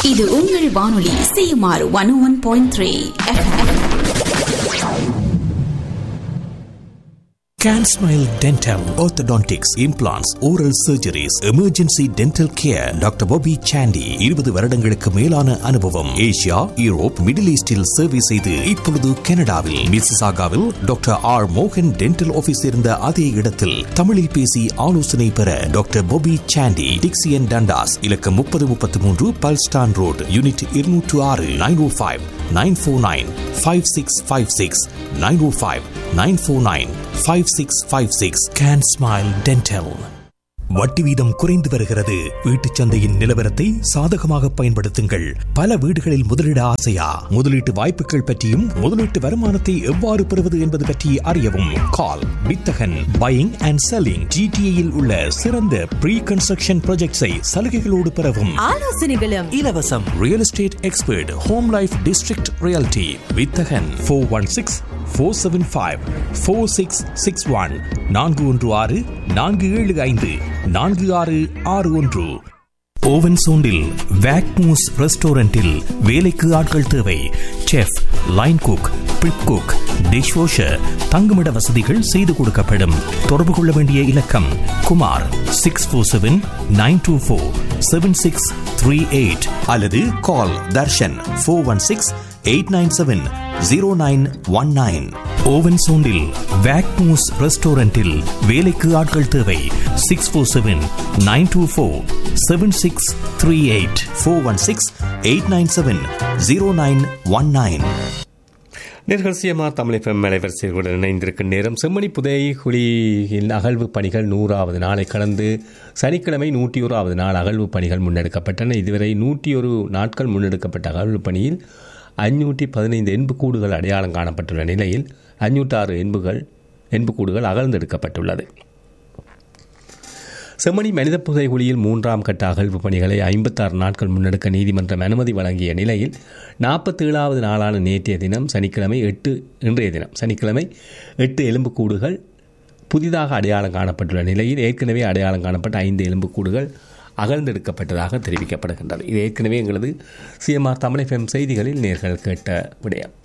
இது உங்கள் வானொலி CMR one one point three Can Smile Dental, Orthodontics, Implants, Oral Surgeries, Emergency Dental Care, doctor Bobby Sandy இருபது வருடங்களுக்கு மேலான அனுபவம் ஏசியா யூரோப் மிடில் ஈஸ்டில் சேவை செய்து இப்பொழுது கனடாவில் மிசிசாகாவில் டாக்டர் ஆர் மோகன் டென்டல் ஆபீஸ் இருந்த அதே இடத்தில் தமிழில் பேசி ஆலோசனை பெற doctor Bobby Sandy Dixie and Dundas இலக்கம் முப்பது முப்பத்தி மூன்று பல்ஸ்டான் ரோடு யூனிட் இருநூற்று ஆறு nine O five nine four nine five six five six nine O five nine four nine five six five six can smile dental வட்டி வீதம் குறைந்து வருகிறது வீட்டுச் சந்தையின் நிலவரத்தை சாதகமாக பயன்படுத்துங்கள் பல வீடுகளில் முதலீட ஆசையா முதலீட்டு வாய்ப்புகள் பற்றியும் முதலீட்டு வருமானத்தை எவ்வாறு பெறுவது என்பது பற்றி அறியவும் கால் வித்தகன் பையிங் அண்ட் செல்லிங் ஜிடிஏயில் உள்ள சிறந்த ப்ரீ கன்ஸ்ட்ரக்ஷன் ப்ராஜெக்ட்ஸை சலுகைகளோடு பெறவும் ஆலோசனைகளும் இலவசம் real estate expert home life district realty Vithagan four one six four seven five four six six one நான்கு ஒன்று ஆறு நான்கு ஏழு ஐந்து நான்கு ஆறு ஆறு ஒன்று ஓவன் சோண்டில் வேக்மூஸ் ரெஸ்டாரண்டில் வேலைக்கு ஆட்கள் தேவை chef line cook prep cook dish washer தங்குமிட வசதிகள் செய்து கொடுக்கப்படும் தொடர்பு கொள்ள வேண்டிய இலக்கம் Kumar six four seven nine two four seven six three eight அல்லது call Darshan four one six eight nine seven zero nine one nine Owen சோண்டில் வேக்மூஸ் ரெஸ்டாரண்டில் வேலைக்கு ஆட்கள் தேவை six four seven nine two four seven six three eight four one six eight nine seven zero nine one nine நிர்கசியமா Tamil அலைவரிசைகளுடன் இணைந்திருக்கும் நேரம் செம்மணி புதை குழியின் அகழ்வு பணிகள் நூறாவது நாளை கடந்து சனிக்கிழமை நூற்றி ஓராவது நாள் அகழ்வு பணிகள் முன்னெடுக்கப்பட்டன இதுவரை நூற்றி ஒரு நாட்கள் முன்னெடுக்கப்பட்ட அகழ்வு பணியில் ஐநூற்றி பதினைந்து எண்புக்கூடுகள் அடையாளம் காணப்பட்டுள்ள நிலையில் ஐநூற்றாறு எண்புகள் எண்புக்கூடுகள் அகழ்ந்தெடுக்கப்பட்டுள்ளது செம்மணி மனித புதைகுழியில் மூன்றாம் கட்ட அகழ்வு பணிகளை ஐம்பத்தாறு நாட்கள் முன்னெடுக்க நீதிமன்றம் அனுமதி வழங்கிய நிலையில் நாற்பத்தேழாவது நாளான நேற்றைய தினம் சனிக்கிழமை எட்டு இன்றைய தினம் சனிக்கிழமை எட்டு எலும்புக்கூடுகள் புதிதாக அடையாளம் காணப்பட்டுள்ள நிலையில் ஏற்கனவே அடையாளம் காணப்பட்ட ஐந்து எலும்புக்கூடுகள் அகழ்ந்தெடுக்கப்பட்டதாக தெரிவிக்கப்படுகின்றது இது ஏற்கனவே எங்களது சிஎம்ஆர் தமிழ் எஃப்எம் செய்திகளில் நேர்கள் கேட்ட விடயம்